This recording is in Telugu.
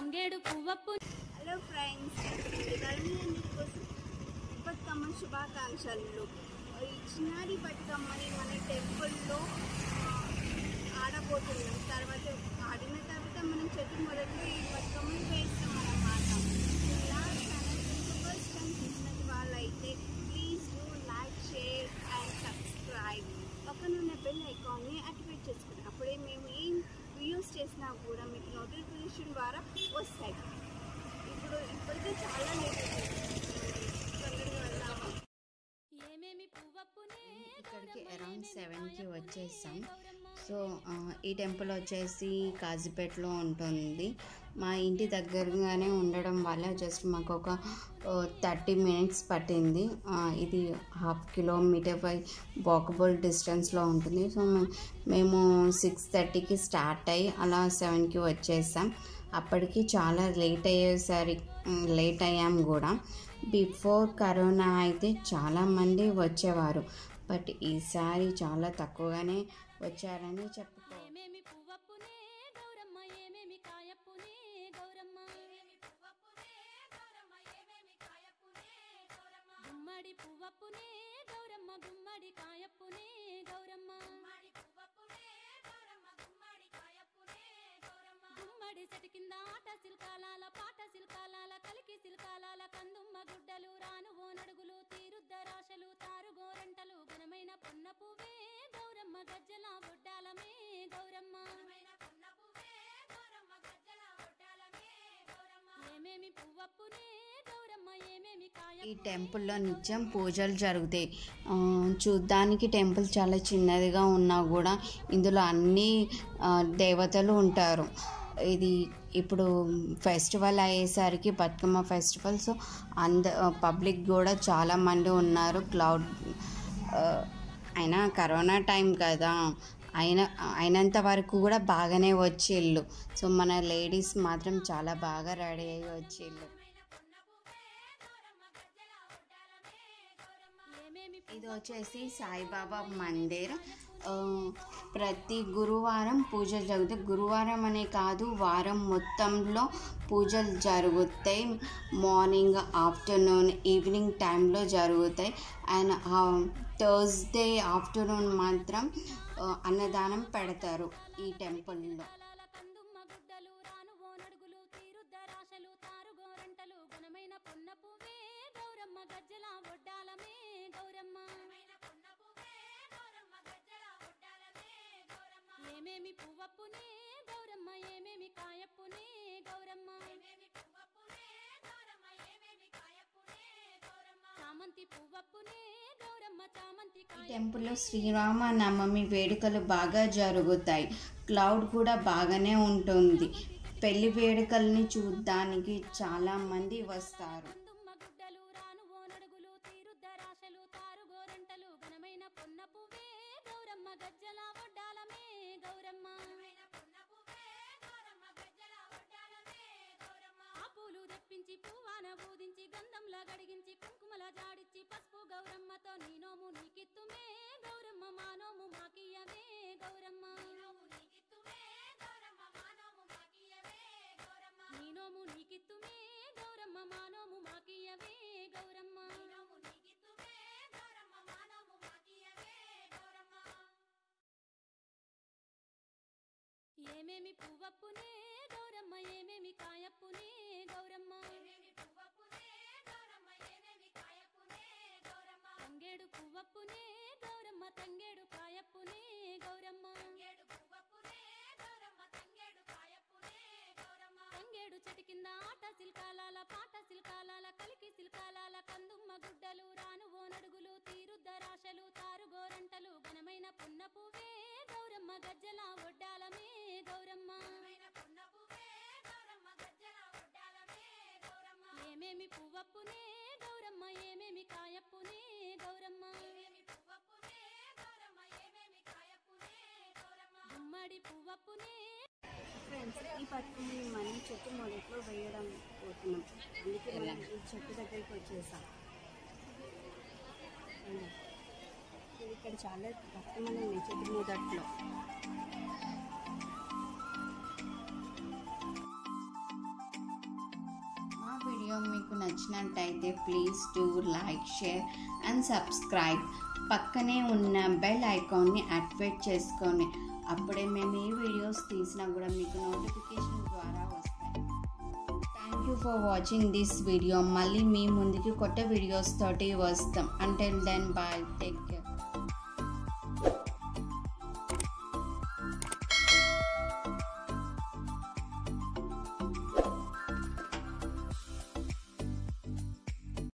తంగేడు పువ్వప్పు హలో ఫ్రెండ్స్ కోసం బతుకమ్మ శుభాకాంక్షలు ఈ చిన్నారి బతుకమ్మని మన టెంపుల్లో ఆడబోతున్నాం తర్వాత ఆడిన తర్వాత మనం చెట్టు మొదలు ఈ బతుకమ్మని వేస్తాం అన్నమాట ఇలా ఛానల్ ఫస్ట్ టైం చూసినట్టు వాళ్ళైతే please do like share and subscribe పక్కన ఉన్న బెల్ ఐకాన్ని యాక్టివేట్ చేసుకుని అప్పుడే మేము ఏం వీడియోస్ చేసినా కూడా మీకు నోటిఫికేషన్ ద్వారా వస్తాయి ఇప్పుడు ఇప్పటికే చాలా లేట్ అయిపోయింది తొందరగా వెళ్దామా ఏమేమి పువ్వప్పునే ఇక్కడికి అరౌండ్ సెవెన్కి వచ్చేసాం సో ఆ, ఈ టెంపుల్ వచ్చేసి కాజీపేటలో ఉంటుంది మా ఇంటి దగ్గరగానే ఉండడం వల్ల జస్ట్ మాకు ఒక థర్టీ మినిట్స్ పట్టింది ఆ, ఇది హాఫ్ కిలోమీటర్ బై వాకబుల్ డిస్టెన్స్లో ఉంటుంది సో మే- మేము సిక్స్ థర్టీకి స్టార్ట్ అయ్యి అలా సెవెన్కి వచ్చేసాం అప్పటికి చాలా లేట్ అయ్యేసరి లేట్ అయ్యాం కూడా బిఫోర్ కరోనా అయితే చాలామంది వచ్చేవారు బట్ ఈసారి చాలా తక్కువగానే వచ్చారని చెప్పుకో ఏమేమి పువ్వప్పునే గౌరమ్మ ఏమేమి కాయప్పునే గౌరమ్మ గుమ్మడి పువ్వప్పునే గౌరమ్మ గుమ్మడి కాయప్పునే గౌరమ్మ గుమ్మడి చెట్టు కింద ఆట సిల్కాలాల పాట సిల్కాలాల కలికి సిల్కాలాల కందుమ్మ గుడ్డలు రాను ఓనడుగులు తీరుద్దరాశలు తారు గోరంటలు ఘనమైన పొన్న పువ్వే గౌరమ్మ గజ్జల ఒడ్డాలమే గౌరమ్మ ఏమేమి పువ్వప్పునే గౌరమ్మ ఏమేమి కాయ ఈ టెంపుల్లో నిత్యం పూజలు జరుగుతాయి ఆ, చూడ్డానికి టెంపుల్ చాలా చిన్నదిగా ఉన్నా కూడా ఇందులో అన్ని ఆ, దేవతలు ఉంటారు ఇది ఇప్పుడు ఫెస్టివల్ అయ్యేసరికి బతుకమ్మ ఫెస్టివల్ సో అంద పబ్లిక్ కూడా చాలా మంది ఉన్నారు క్లౌడ్ ఆ, అయినా కరోనా టైం కదా అయిన అయినంత వరకు కూడా బాగానే వచ్చిళ్ళు సో మన లేడీస్ మాత్రం చాలా బాగా రెడీ అయ్యి వచ్చిళ్ళు ఏమేమి ఇది వచ్చేసి సాయిబాబా మందిర్ ఆ, ప్రతి గురువారం పూజలు జరుగుతాయి గురువారం అనే కాదు వారం మొత్తంలో పూజలు జరుగుతాయి మార్నింగ్ ఆఫ్టర్నూన్ ఈవినింగ్ టైంలో జరుగుతాయి అండ్ థర్స్డే ఆఫ్టర్నూన్ మాత్రం ఆ, అన్నదానం పెడతారు ఈ టెంపుల్లో కాలాల కందుమ్మ గుడ్డలు రాను ఓనడుగులు తీరుద్దరాశలు తారు గోరంటలు గుణమైన పొన్న పువ్వే గౌరమ్మ గజ్జల ఒడ్డాలమే గౌరమ్మ ఏమేమి పువ్వప్పునే గౌరమ్మ ఏమేమి కాయప్పునే గౌరమ్మ చామంతి పువ్వప్పునే గౌరమ్మ చామంతి ఈ కాయ టెంపుల్లో శ్రీరామ నవమి వేడుకలు బాగా జరుగుతాయి క్లౌడ్ కూడా బాగానే ఉంటుంది పెళ్లి వేడుకల్ని చూడడానికి చాలా మంది వస్తారు కందుమ్మ గుడ్డలు రాను ఓనడుగులు తీరుద్దరాశలు తారు గోరంటలు ఘనమైన పొన్న పువ్వే గౌరమ్మ గజ్జల ఒడ్డాలమే గౌరమ్మ ఆ పూలు తెప్పించి పువ్వాన ఊదించి గంధంలా గడిగించి కుంకుమల జాడిచ్చి పసుపు గౌరమ్మతో నీ నోము నీకిత్తుమే గౌరమ్మ మా నోము మాకియవే గౌరమ్మ నీ నోము నీకిత్తుమే గౌరమ్మ మా నోము మాకియవే గౌరమ్మ ఏమేమి పువ్వప్పునే గౌరమ్మ ఏమేమి కాయప్పునే గౌరమ్మ తంగేడు పువ్వప్పునే గౌరమ్మ తంగేడు కాయప్పునే గౌరమ్మ తంగేడు చెట్టు కింద ఆట సిల్కాలాల పాట సిల్కాలాల కలికి సిల్కాలాల కందుమ్మ గుడ్డలు రాను ఓనడుగులు తీరుద్దరాశలు తారు గోరంటలు ఘనమైన పున్న పువ్వే గౌరమ్మ గజ్జల ఒడ్డాలమే గౌరమ్మ ఏమేమి పువ్వప్పునే గౌరమ్మ ఏమేమి కాయప్పునే గౌరమ్మ గుమ్మడి పువ్వప్పునే ఫ్రెండ్స్ ఈ బతుకమ్మని మనం చెట్టు మొదట్లో వేయడం పోతున్నాం అందుకే మనం ఈ చెట్టు దగ్గరికి వచ్చేసాం ఇది ఇక్కడ చాలా బతుకమ్మలు ఉన్నాయి చెట్టు మొదట్లో మీకు నచ్చినట్టయితే please do like share and subscribe పక్కనే ఉన్న బెల్ ఐకాన్ని యాక్టివేట్ చేసుకొని అప్పుడే మేము ఏ వీడియోస్ తీసినా కూడా మీకు నోటిఫికేషన్ ద్వారా వస్తాయి thank you for watching this video మళ్ళీ మీ ముందుకి కొత్త వీడియోస్ తోటి వస్తాం until then bye take care